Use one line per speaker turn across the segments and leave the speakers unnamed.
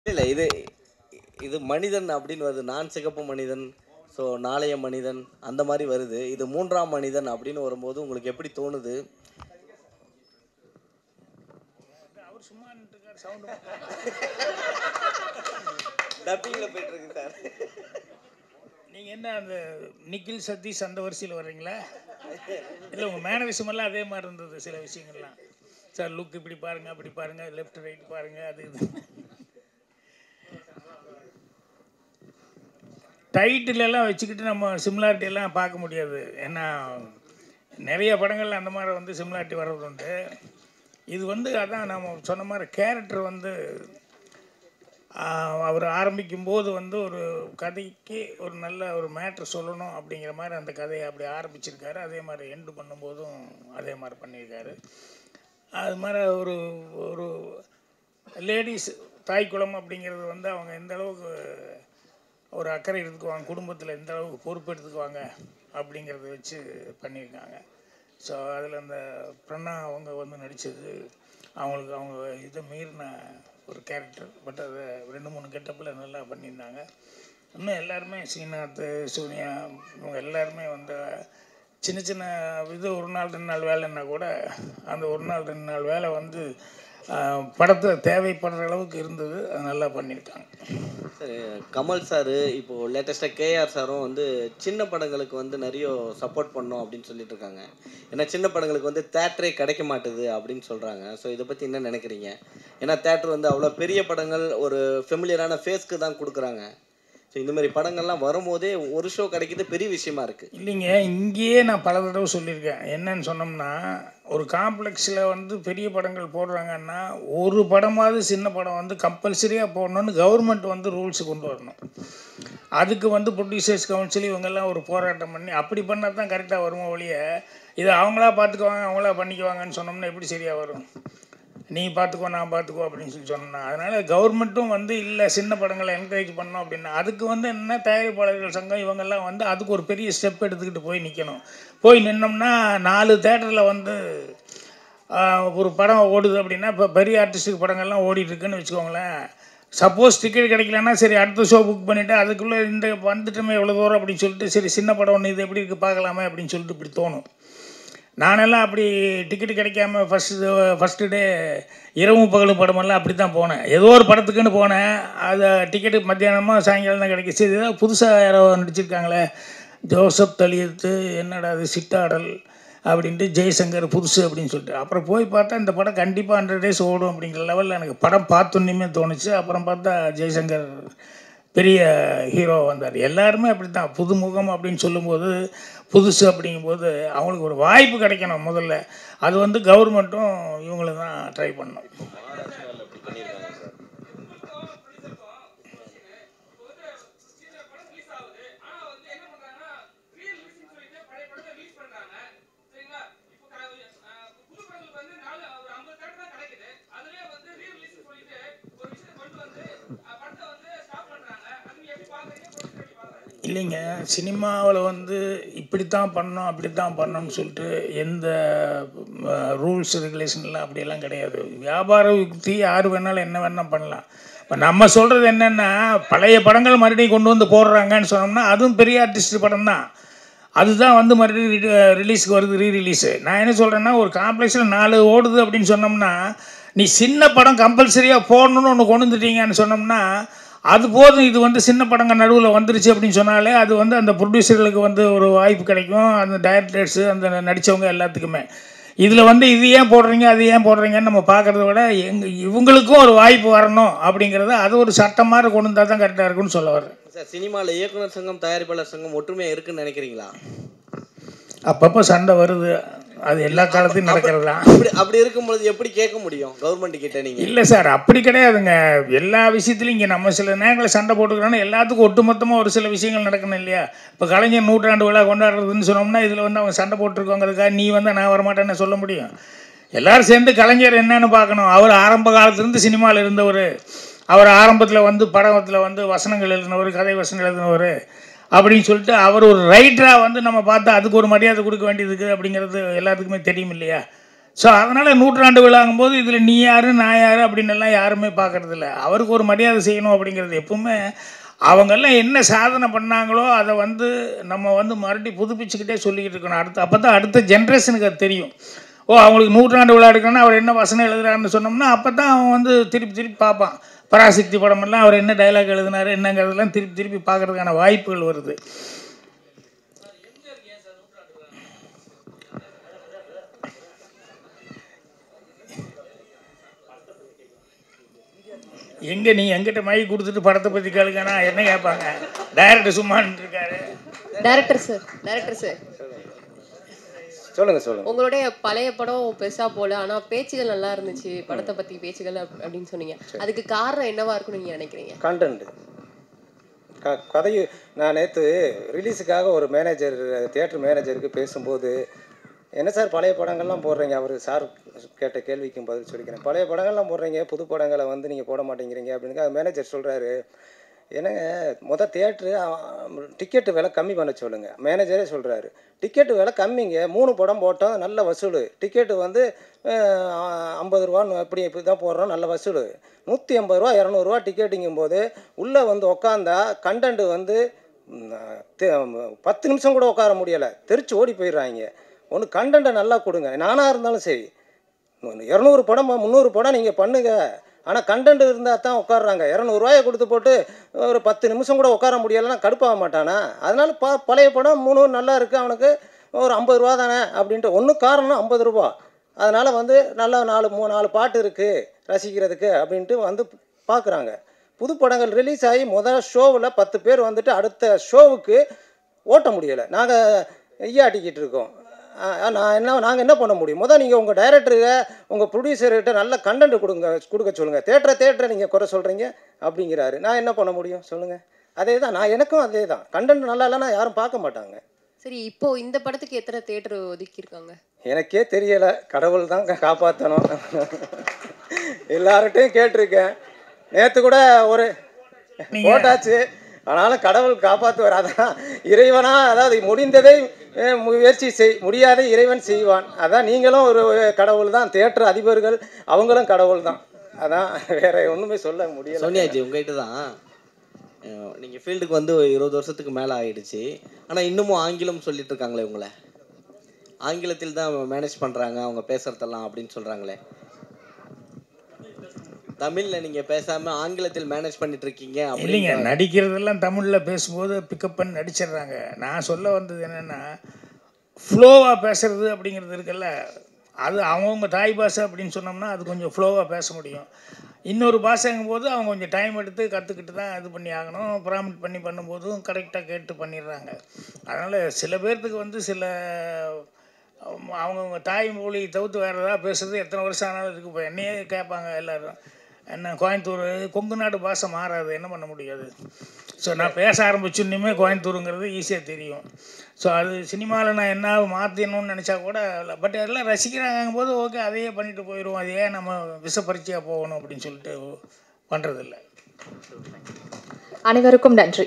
இல்லை இது இது மனிதன் அப்படின்னு வருது நான் சிகப்பு மனிதன் ஸோ நாளைய மனிதன் அந்த மாதிரி வருது இது மூன்றாம் மனிதன் அப்படின்னு வரும்போது உங்களுக்கு எப்படி தோணுது
அவர் சும்மா நின்றுருக்காரு சவுண்டு
டப்பிங்கில் போயிட்டு இருக்கு சார்
நீங்கள் என்ன அந்த நிக்கில் சதீஷ் அந்த வரிசையில் வர்றீங்களா இல்லை உங்கள் மேனரிசம் எல்லாம் அதே மாதிரி இருந்தது சில விஷயங்கள்லாம் சார் லுக் இப்படி பாருங்க அப்படி பாருங்க லெஃப்ட் ரைட் பாருங்க அது இது டைட்டில் எல்லாம் வச்சுக்கிட்டு நம்ம சிமிலாரிட்டி எல்லாம் பார்க்க முடியாது ஏன்னா நிறைய படங்கள்ல அந்த மாதிரி வந்து சிமிலாரிட்டி வர்றது உண்டு இது வந்து அதான் நம்ம சொன்ன மாதிரி கேரக்டர் வந்து ஆஹ் அவர் ஆரம்பிக்கும் போது வந்து ஒரு கதைக்கு ஒரு நல்ல ஒரு மேட்ரு சொல்லணும் அப்படிங்கிற மாதிரி அந்த கதையை அப்படி ஆரம்பிச்சிருக்காரு அதே மாதிரி எண்டு பண்ணும்போதும் அதே மாதிரி பண்ணியிருக்காரு அது மாதிரி ஒரு ஒரு லேடிஸ் தாய்க்குளம் அப்படிங்கிறது வந்து அவங்க எந்த அளவுக்கு ஒரு அக்கறை எடுத்துக்குவாங்க குடும்பத்தில் எந்த அளவுக்கு பொறுப்பு எடுத்துக்குவாங்க அப்படிங்கிறத வச்சு பண்ணியிருக்காங்க ஸோ அதில் அந்த பிரண்ணா அவங்க வந்து நடித்தது அவங்களுக்கு அவங்க இதை மீறின ஒரு கேரக்டர் பட் அதை ரெண்டு மூணு கெட்டப்பில் நல்லா பண்ணியிருந்தாங்க இன்னும் எல்லாருமே ஸ்ரீநாத் சூர்யா இவங்க எல்லாருமே வந்து சின்ன சின்ன இது ஒரு நாள் ரெண்டு நாள் வேலைன்னா கூட அந்த ஒரு நாள் ரெண்டு நாள் வேலை வந்து படத்தில் தேவைப்படுற அளவுக்கு இருந்தது அது நல்லா பண்ணியிருக்காங்க
சரி கமல் சார் இப்போ லேட்டஸ்ட்டாக கேஆர் சாரும் வந்து சின்ன படங்களுக்கு வந்து நிறைய சப்போர்ட் பண்ணோம் அப்படின்னு சொல்லிட்டு இருக்காங்க ஏன்னா சின்ன படங்களுக்கு வந்து தேட்டரே கிடைக்க மாட்டுது அப்படின்னு சொல்கிறாங்க ஸோ இதை பற்றி என்ன நினைக்கிறீங்க ஏன்னா தேட்டர் வந்து அவ்வளோ பெரிய படங்கள் ஒரு ஃபெமிலியரான ஃபேஸ்க்கு தான் கொடுக்குறாங்க ஸோ இந்த மாதிரி படங்கள்லாம் வரும்போதே ஒரு ஷோ கிடைக்கிறது பெரிய விஷயமா இருக்குது
இல்லைங்க இங்கேயே நான் பல தடவை சொல்லியிருக்கேன் என்னன்னு சொன்னோம்னா ஒரு காம்ப்ளெக்ஸில் வந்து பெரிய படங்கள் போடுறாங்கன்னா ஒரு படமாவது சின்ன படம் வந்து கம்பல்சரியாக போடணும்னு கவர்மெண்ட் வந்து ரூல்ஸ் கொண்டு வரணும் அதுக்கு வந்து ப்ரொடியூசர்ஸ் கவுன்சில் இவங்கெல்லாம் ஒரு போராட்டம் பண்ணி அப்படி பண்ணால் தான் கரெக்டாக வருமோ ஒழிய இதை அவங்களா பார்த்துக்குவாங்க அவங்களா பண்ணிக்குவாங்கன்னு சொன்னோம்னா எப்படி சரியாக வரும் நீ பார்த்துக்கோ நான் பார்த்துக்கோ அப்படின்னு சொல்லி சொன்னேன் அதனால் கவர்மெண்ட்டும் வந்து இல்லை சின்ன படங்களை என்கரேஜ் பண்ணோம் அப்படின்னா அதுக்கு வந்து என்ன தயாரிப்பாளர்கள் சங்கம் இவங்கெல்லாம் வந்து அதுக்கு ஒரு பெரிய ஸ்டெப் எடுத்துக்கிட்டு போய் நிற்கணும் போய் நின்னோம்னா நாலு தேட்டரில் வந்து ஆஹ், ஒரு படம் ஓடுது அப்படின்னா இப்போ பெரிய ஆர்டிஸ்ட்டுக்கு படங்கள்லாம் ஓடிட்டு இருக்குன்னு வச்சுக்கோங்களேன் சப்போஸ் டிக்கெட் கிடைக்கலன்னா சரி அடுத்த ஷோ புக் பண்ணிவிட்டு அதுக்குள்ளே இந்த வந்துட்டோமே எவ்வளோ தூரம் அப்படின்னு சொல்லிட்டு சரி சின்ன படம் ஒன்று இது எப்படி இருக்குது பார்க்கலாமே அப்படின்னு சொல்லிட்டு இப்படி தோணும் நானெல்லாம் அப்படி டிக்கெட் கிடைக்காம ஃபஸ்ட்டு ஃபஸ்ட்டு டே இரவும் பகலும் படமெல்லாம் அப்படி தான் போனேன் ஏதோ ஒரு படத்துக்குன்னு போனேன் அதை டிக்கெட்டு மத்தியானமாக சாயங்காலம் தான் கிடைக்கும் சரி ஏதோ புதுசாக யாரோ நடிச்சிருக்காங்களே ஜோசப் தலியத்து என்னடா அது சிட்டாடல் அப்படின்ட்டு ஜெய்சங்கர் புதுசு அப்படின்னு சொல்லிட்டு அப்புறம் போய் பார்த்தா இந்த படம் கண்டிப்பாக ஹண்ட்ரட் டேஸ் ஓடும் அப்படிங்கிற லெவலில் எனக்கு படம் பார்த்தோன்னே தோணுச்சு அப்புறம் பார்த்தா ஜெய்சங்கர் பெரிய ஹீரோ வந்தார் எல்லாருமே அப்படி தான் புதுமுகம் அப்படின்னு சொல்லும்போது புதுசு அப்படிங்கும்போது அவங்களுக்கு ஒரு வாய்ப்பு கிடைக்கணும் முதல்ல அது வந்து கவர்மெண்ட்டும் இவங்களும் தான் ட்ரை பண்ணணும் இல்லைங்க சினிமாவில் வந்து இப்படித்தான் பண்ணணும் அப்படித்தான் பண்ணணும்னு சொல்லிட்டு எந்த ரூல்ஸ் ரெகுலேஷன்லாம் அப்படியெல்லாம் கிடையாது வியாபார யுக்தி யார் வேணாலும் என்ன வேணால் பண்ணலாம் இப்போ நம்ம சொல்கிறது என்னென்னா பழைய படங்கள் மறுபடியும் கொண்டு வந்து போடுறாங்கன்னு சொன்னோம்னா அதுவும் பெரிய ஆர்டிஸ்ட் படம் தான் அதுதான் வந்து மறுபடியும் ரிலீஸ்க்கு வருது ரீ ரிலீஸு நான் என்ன சொல்கிறேன்னா ஒரு காம்ப்ளெக்ஸில் நாலு ஓடுது அப்படின்னு சொன்னோம்னா நீ சின்ன படம் கம்பல்சரியாக போடணும்னு ஒன்று கொண்டு வந்துட்டீங்கன்னு சொன்னோம்னா அது போதும் இது வந்து சின்ன படங்கள் நடுவில் வந்துருச்சு அப்படின்னு சொன்னாலே அது வந்து அந்த ப்ரொடியூசர்களுக்கு வந்து ஒரு வாய்ப்பு கிடைக்கும் அந்த டைரக்டர்ஸு அந்த நடித்தவங்க எல்லாத்துக்குமே இதில் வந்து இது ஏன் போடுறீங்க அது ஏன் போடுறீங்கன்னு நம்ம பார்க்குறத விட எங்க இவங்களுக்கும் ஒரு வாய்ப்பு வரணும் அப்படிங்கிறத அது ஒரு சட்டம் மாதிரி கொண்டு வந்தால் தான் கரெக்டாக இருக்கும்னு சொல்ல வர்றேன்
சார் சினிமாவில் இயக்குனர் சங்கம் தயாரிப்பாளர் சங்கம் ஒற்றுமையாக இருக்குன்னு நினைக்கிறீங்களா
அப்பப்போ சண்டை வருது அது எல்லா காலத்தையும் நடக்கிறது தான்
அப்படி அப்படி இருக்கும்பொழுது எப்படி கேட்க முடியும் கவர்மெண்ட் கிட்ட நீங்கள்
இல்லை சார் அப்படி கிடையாதுங்க எல்லா விஷயத்துலையும் இங்கே நம்ம சில நேரங்களில் சண்டை போட்டுக்கிறோன்னா எல்லாத்துக்கும் ஒட்டுமொத்தமாக ஒரு சில விஷயங்கள் நடக்கணும் இல்லையா இப்போ கலைஞர் நூற்றாண்டு விழா கொண்டாடுறதுன்னு சொன்னோம்னா இதில் வந்து அவங்க சண்டை போட்டிருக்கோங்கிறதுக்காக நீ வந்து நான் வரமாட்டேன்னு சொல்ல முடியும் எல்லாரும் சேர்ந்து கலைஞர் என்னன்னு பார்க்கணும் அவர் ஆரம்ப காலத்துலேருந்து சினிமாவில் இருந்தவர் அவர் ஆரம்பத்தில் வந்து படத்தில் வந்து வசனங்கள் எழுதினவர் கதை வசனம் எழுதினவர் அப்படின்னு சொல்லிட்டு அவர் ஒரு ரைட்டராக வந்து நம்ம பார்த்தா அதுக்கு ஒரு மரியாதை கொடுக்க வேண்டியது இருக்குது அப்படிங்கிறது எல்லாத்துக்குமே தெரியும் இல்லையா ஸோ அதனால் நூற்றாண்டு விழாங்கும்போது இதில் நீ யார் நான் யார் அப்படின்னு எல்லாம் யாருமே பார்க்கறது இல்ல அவருக்கு ஒரு மரியாதை செய்யணும் அப்படிங்கிறது எப்பவுமே அவங்கெல்லாம் என்ன சாதனை பண்ணாங்களோ அதை வந்து நம்ம வந்து மறுபடியும் புதுப்பிச்சுக்கிட்டே சொல்லிக்கிட்டு இருக்கணும் அடுத்து அப்போ தான் அடுத்த ஜென்ரேஷனுக்கு அது தெரியும் ஓ அவங்களுக்கு நூற்றாண்டு விழா எடுக்கணும்னா அவர் என்ன வசனம் எழுதுறாருன்னு சொன்னோம்னா அப்போ தான் அவன் வந்து திருப்பி திருப்பி பார்ப்பான் பராசக்தி படமெல்லாம் அவர் என்ன டைலாக் எழுதினாரு என்னங்கிறதெல்லாம் திருப்பி திருப்பி பார்க்கறதுக்கான வாய்ப்புகள் வருது எங்கே நீ எங்கிட்ட மை கொடுத்துட்டு படத்தை பற்றி கேளுங்கன்னா என்ன கேட்பாங்க டைரக்டர் சும்மான்னு இருக்காரு
டைரக்டர் சார் டைரக்டர் சார்
சொல்லுங்க சொல்லுங்க
உங்களுடைய பழைய படம் பெருசா போல ஆனா பேச்சுகள் நல்லா இருந்துச்சு படத்தை பத்தி பேச்சுகள் அப்~ அப்படின்னு சொன்னீங்க அதுக்கு காரணம் என்னவா இருக்கும்னு நீங்க நினைக்கிறீங்க
கண்டென்ட் க கதை நான் நேற்று ரிலீஸுக்காக ஒரு மேனேஜர் தியேட்டர் மேனேஜருக்கு பேசும்போது என்ன சார் பழைய படங்கள்லாம் போடுறீங்க அவர் சார் கேட்ட கேள்விக்கும் பதில் சொல்லிக்கிறேன் பழைய படங்கள்லாம் போடுறீங்க புது படங்களை வந்து நீங்கள் போட மாட்டேங்கிறீங்க அப்படின்னு அது மேனேஜர் சொல்கிறாரு என்னங்க மொதல் தியேட்ரு டிக்கெட்டு விலை கம்மி பண்ண சொல்லுங்கள் மேனேஜரே சொல்கிறாரு டிக்கெட்டு விலை கம்மிங்க மூணு படம் போட்டோம் நல்ல வசூல் டிக்கெட்டு வந்து ஐம்பது ரூபான்னு எப்படி இப்படி தான் போடுறோம் நல்ல வசூல் நூற்றி ஐம்பது ரூபா இரநூறுவா டிக்கெட்டுங்கும் போது உள்ளே வந்து உக்காந்தா கண்டென்ட் வந்து ம், தெ- பத்து நிமிஷம் கூட உட்கார முடியலை தெரிச்சு ஓடி போயிடுறாங்க ஒன்று கண்டென்ட்டை நல்லா கொடுங்க நானாக இருந்தாலும் சரி இரநூறு படம் முந்நூறு படம் நீங்கள் பண்ணுங்க ஆனால் கண்டென்ட் இருந்தால் தான் உட்காடுறாங்க இரநூறுவாயை கொடுத்து போட்டு ஒரு பத்து நிமிஷம் கூட உட்கார முடியலைன்னா கடுப்பாக மாட்டானா அதனால ப பழைய படம் மூணு நல்லா இருக்குது அவனுக்கு ஒரு ஐம்பது ரூபா தானே அப்படின்ட்டு ஒன்றும் காரணம் ஐம்பது ரூபா அதனால் வந்து நல்லா நாலு மூணு நாலு பாட்டு இருக்குது ரசிக்கிறதுக்கு அப்படின்ட்டு வந்து பார்க்குறாங்க புது படங்கள் ரிலீஸ் ஆகி முதல் ஷோவில் பத்து பேர் வந்துட்டு அடுத்த ஷோவுக்கு ஓட்ட முடியலை நாங்கள் ஐயாட்டிக்கிட்டு இருக்கோம் ஆ, நான் என்ன நாங்கள் என்ன பண்ண முடியும் முதல் நீங்கள் உங்கள் டைரக்டருங்க உங்கள் ப்ரொடியூசர்கிட்ட நல்ல கண்டென்ட் கொடுங்க கொடுக்க சொல்லுங்கள் தேட்டரை தேட்டரை நீங்கள் குறை சொல்கிறீங்க அப்படிங்கிறாரு நான் என்ன பண்ண முடியும் சொல்லுங்கள் அதே தான் நான் எனக்கும் அதே தான் கண்டென்ட் நல்லா இல்லைன்னா யாரும் பார்க்க மாட்டாங்க
சரி இப்போ இந்த படத்துக்கு எத்தனை தியேட்டர் ஒதுக்கி இருக்காங்க
எனக்கே தெரியலை கடவுள் தான் காப்பாற்றணும் எல்லார்கிட்டையும் கேட்டிருக்கேன் நேற்று கூட ஒரு போட்டாச்சு ஆனாலும் கடவுள் காப்பாற்றுவார் அதான் இறைவனா அதாவது முடிந்ததை அஹ், முயற்சி செய் முடியாதை இறைவன் செய்வான் அதான் நீங்களும் ஒரு கடவுள் தான் தேட்டர் அதிபர்கள் அவங்களும் கடவுள் தான் அதான் வேற ஒன்றுமே சொல்ல முடியல
சோனியாஜி உங்ககிட்ட தான் அஹ், நீங்க ஃபீல்டுக்கு வந்து ஒரு இருபது வருஷத்துக்கு மேல ஆயிடுச்சு ஆனா இன்னமும் ஆங்கிலம் சொல்லிட்டு இருக்காங்களே உங்களை ஆங்கிலத்தில் தான் மேனேஜ் பண்றாங்க அவங்க பேசுறதெல்லாம் அப்படின்னு சொல்றாங்களே தமிழ்ல நீங்க பேசாம ஆங்கிலத்தில் மேனேஜ் பண்ணிட்டு இருக்கீங்க
இல்லைங்க
அப்படிங்க
நடிக்கிறதெல்லாம் தமிழில் பேசும்போது பிக்கப் பண்ணி நடிச்சிடுறாங்க நான் சொல்ல வந்தது என்னென்னா ஃப்ளோவாக பேசுறது அப்படிங்கிறது இருக்குல்ல அது அவங்கவுங்க தாய் பாஷை அப்படின்னு சொன்னோம்னா அது கொஞ்சம் ஃப்ளோவாக பேச முடியும் இன்னொரு பாஷைங்கும் போது அவங்க கொஞ்சம் டைம் எடுத்து கற்றுக்கிட்டு தான் இது பண்ணி ஆகணும் ப்ராமிட் பண்ணி பண்ணும்போதும் கரெக்டாக கேட்டு பண்ணிடுறாங்க அதனால் சில பேர்த்துக்கு வந்து சில அவங்க- அவங்கவுங்க தாய் மொழி தவிர்த்து வேறு ஏதாவது பேசுறது எத்தனை வருஷம் ஆனாலும் இருக்கு இப்போ என்னையே கேட்பாங்க எல்லாரும் என்ன கோயம்புத்தூர் கொங்கு நாடு பாஷை மாறாது என்ன பண்ண முடியாது ஸோ நான் பேச ஆரம்பிச்சுன்னுமே கோயம்புத்தூருங்கிறது ஈஸியாக தெரியும் ஸோ அது சினிமாவில் நான் என்ன மாற்றணும்னு நினச்சா கூட பட் எல்லாம் ரசிக்கிறாங்க போது ஓகே அதையே பண்ணிட்டு போயிடுவோம் அது ஏன் நம்ம விஷப்பரிச்சியாக போகணும் அப்படின்னு சொல்லிட்டு பண்ணுறதில்ல
அனைவருக்கும் நன்றி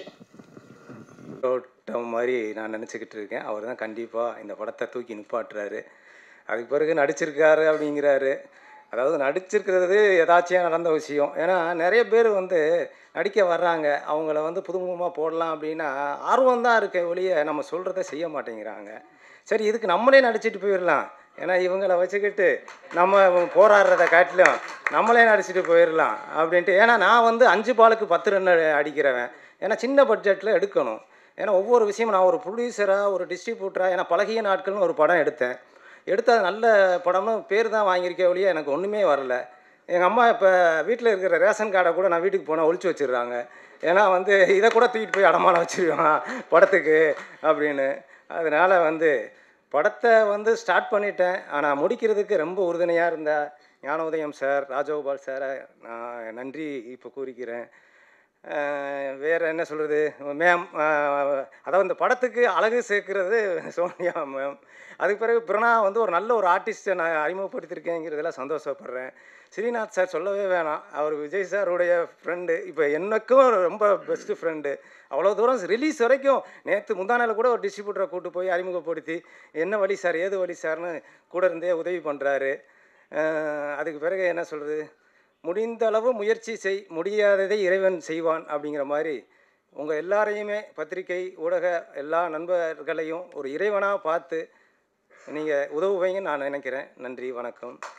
ஓட்டம் மாதிரி நான் நினச்சிக்கிட்டு இருக்கேன் அவர் தான் கண்டிப்பாக இந்த படத்தை தூக்கி நிப்பாட்டுறாரு அதுக்கு பிறகு நடிச்சிருக்காரு அப்படிங்கிறாரு அதாவது நடிச்சிருக்கிறது எதாச்சியாக நடந்த விஷயம் ஏன்னா நிறைய பேர் வந்து நடிக்க வர்றாங்க அவங்கள வந்து புதுமுகமாக போடலாம் அப்படின்னா ஆர்வம் தான் இருக்க ஒழிய நம்ம சொல்கிறத செய்ய மாட்டேங்கிறாங்க சரி இதுக்கு நம்மளே நடிச்சிட்டு போயிடலாம் ஏன்னா இவங்கள வச்சுக்கிட்டு நம்ம போராடுறத காட்டிலும் நம்மளே நடிச்சிட்டு போயிடலாம் அப்படின்ட்டு ஏன்னா நான் வந்து அஞ்சு பாலுக்கு பத்து ரன் அடிக்கிறவன் ஏன்னா சின்ன பட்ஜெட்டில் எடுக்கணும் ஏன்னா ஒவ்வொரு விஷயமும் நான் ஒரு ப்ரொடியூசராக ஒரு டிஸ்ட்ரிபியூட்டராக ஏன்னா பழகிய நாட்கள்னு ஒரு படம் எடுத்தேன் எடுத்த நல்ல படமும் பேர் தான் வாங்கியிருக்க ஒழிய எனக்கு ஒன்றுமே வரல எங்கள் அம்மா இப்போ வீட்டில் இருக்கிற ரேஷன் கார்டை கூட நான் வீட்டுக்கு போனால் ஒழிச்சு வச்சிடுறாங்க ஏன்னா வந்து இதை கூட தூக்கிட்டு போய் அடமானம் வச்சிருவான் படத்துக்கு அப்படின்னு அதனால் வந்து படத்தை வந்து ஸ்டார்ட் பண்ணிட்டேன் ஆனால் முடிக்கிறதுக்கு ரொம்ப உறுதுணையாக இருந்த ஞான உதயம் சார் ராஜகோபால் சாரை நான் நன்றி இப்போ கூறிக்கிறேன் அஹ் வேற என்ன சொல்கிறது மேம் அதாவது இந்த படத்துக்கு அழகு சேர்க்கிறது சோனியா மேம் அதுக்கு பிறகு பிரணா வந்து ஒரு நல்ல ஒரு ஆர்டிஸ்ட்டை நான் அறிமுகப்படுத்தியிருக்கேங்கிறதுல சந்தோஷப்படுறேன் ஸ்ரீநாத் சார் சொல்லவே வேணாம் அவர் விஜய் சாருடைய ஃப்ரெண்டு இப்போ எனக்கும் ரொம்ப பெஸ்ட்டு ஃப்ரெண்டு அவ்வளோ தூரம் ரிலீஸ் வரைக்கும் நேற்று முந்தானால கூட ஒரு டிஸ்ட்ரிபியூட்டரை கூட்டு போய் அறிமுகப்படுத்தி என்ன வழி சார் ஏது வழி சார்னு கூட இருந்தே உதவி பண்ணுறாரு அதுக்கு பிறகு என்ன சொல்கிறது முடிந்த அளவு முயற்சி செய் முடியாததை இறைவன் செய்வான் அப்படிங்கிற மாதிரி உங்கள் எல்லாரையுமே பத்திரிகை ஊடக எல்லா நண்பர்களையும் ஒரு இறைவனாக பார்த்து நீங்கள் உதவுவீங்கன்னு நான் நினைக்கிறேன் நன்றி வணக்கம்